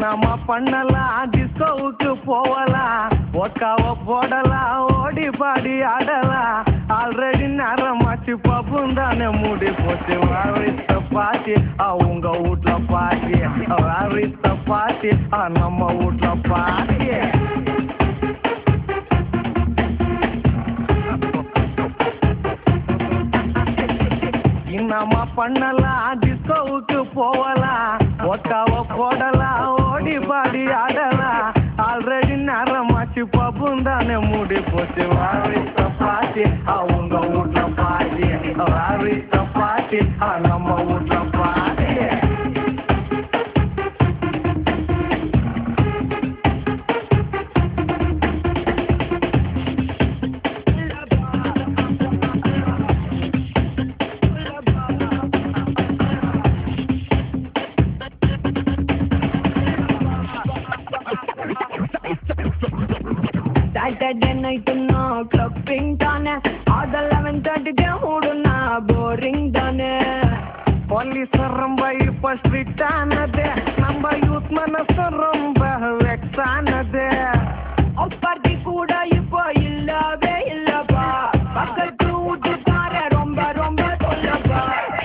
என்னம்மா பண்ணலாம் டிஸ்கோவுக்கு போகலாம் ஒக்காவ போடலாம் ஓடி பாடி ஆடலாம் ஆல்ரெடி நேரமாச்சு பப்பும் தானே மூடி போச்சு வாரித்த பாட்டி ஆ உங்க வீட்ல பாட்டி வாரித்த பாட்டி ஆ நம்ம வீட்ல பாட்டி என்னம்மா பண்ணலாம் டிஸ்கோவுக்கு போகலாம் ஒக்காவ போடலாம் ஓடி பாடி ஆடலாம் ஆல்ரெடி நேரமாச்சு பப்பும் தானே மூடி போச்சு வாரித்த பாட்டி ஆ உங்க வீட்ல பாட்டி வாரித்த பாட்டி ஆ நம்ம வீட்ல பாட்டி சாட்டர்டே நைட்டு நான் கிளப்பிங் தானே அது லெவன் தேர்ட்டிக்கே மூடுனா போரிங் தானே போலீஸ் ரொம்ப இப்ப ஸ்ட்ரிக்ட் ஆனது நம்ம யூத் மனசு ரொம்ப வெக்ஸ் ஆனது பார்ட்டி கூட இப்போ இல்லவே இல்லப்பா பக்கத்து வீட்டுக்கார ரொம்ப ரொம்ப சொல்லப்பா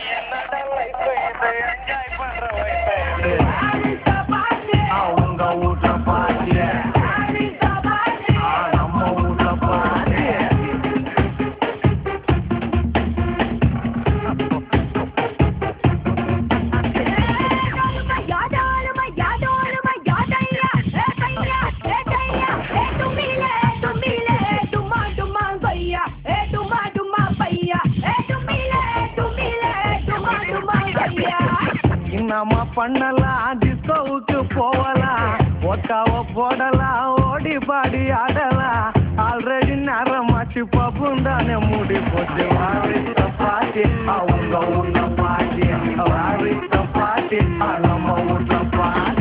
ஆரிசா பாட்டு, ஆ, உங்க வீட்ல பாட்டி ஆரிசா பாட்டு. ஆ, நம்ம வீட்ல பாட்டி யாதாலுமா, யாதாலுமா, யாதையா, ஏ கையா, ஏ கையா, ஏ தும்பிலே, ஏ தும்பிலே, ஏ தும்மா, தும்மா கையா, ஏ தும்மா, தும்மா பையா, ஏ தும்பிலே, ஏ தும்பிலே, ஏ தும்மா, தும்மா கையா. என்னம்மா பண்ணலாம் டிஸ்கோவுக்கு போகலாம் ஒக்காவ போடலாம் ஓடி பாடி ஆடலாம் ஆல்ரெடி நேரமாச்சு பப்பும் தானே மூடி போச்சு வாரித்த பாட்டி ஆ, உங்க வீட்ல பாட்டி வாரித்த பாட்டி ஆ, நம்ம வீட்ல பாட்டி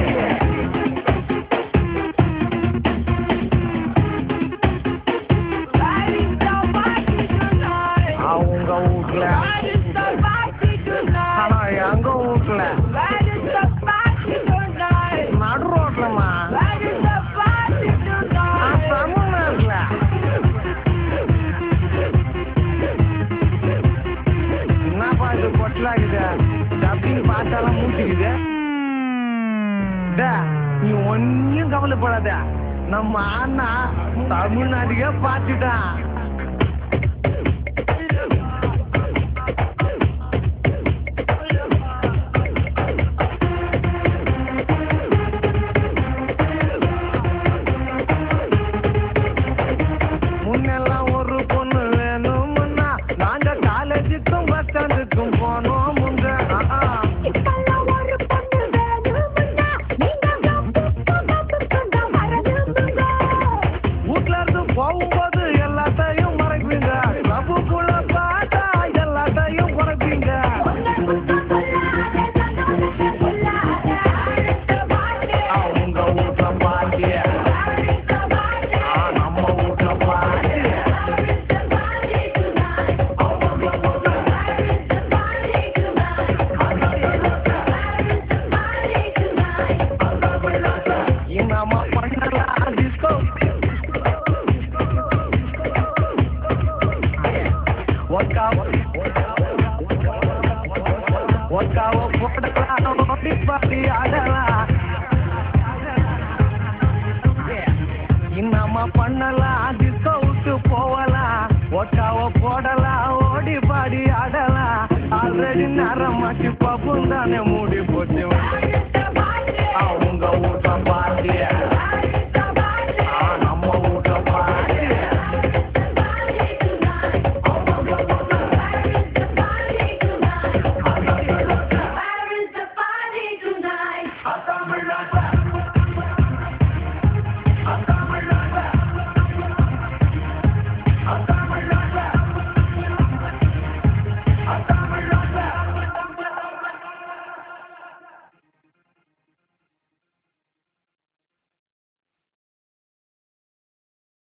Where is the party tonight? ஆ, உங்க வீட்ல Where is the party tonight? ஆனா எங்க வீட்ல Where is the party tonight? நடு ரோட்லமா Where is the party ah, tonight? தமிழ்நாட்டுல என்னப்பா இது கொட்டலாக்குது டப்பிங் பார்த்தாலும் மூச்சுக்குது டேய், நீ ஒன்னும் கவலைப்படாத நம்ம அண்ணா தமிழ்நாட்டுக்கே பார்த்துட்டான் முன்னெல்லாம் ஒரு பொண்ணு வேணும்னா நாங்க காலேஜுக்கும் பஸ் ஸ்டாண்டுக்கும் போனோம் முங்க ஆ, ஆ. இப்பெல்லாம் ஒரு பொண்ணு வேணும்னா நீங்க கப்புக்கு கப்புக்கு தான் வரணுமுங்க. வீட்ல இருந்து போகும்போது எல்லாத்தையும் மறைப்பீங்க கிளப்புக்குள்ள பார்த்தா எல்லாத்தையும் குறைப்பீங்க ஆ, உங்க வீட்ல பாட்டி ஆ, நம்ம வீட்ல பாட்டி என்னம்மா பண்ணலாம் டிஸ்கோ ஒக்காவ ஒக்காவ போடலாம் ஓடி பாடி ஆடலாம் என்னம்மா பண்ணலாம் டிஸ்கோவுக்கு போகலாம் ஒக்காவ போடலாம் ஓடி பாடி ஆடலாம் ஆல்ரெடி நேரமாச்சு பப்பும் தானே மூடி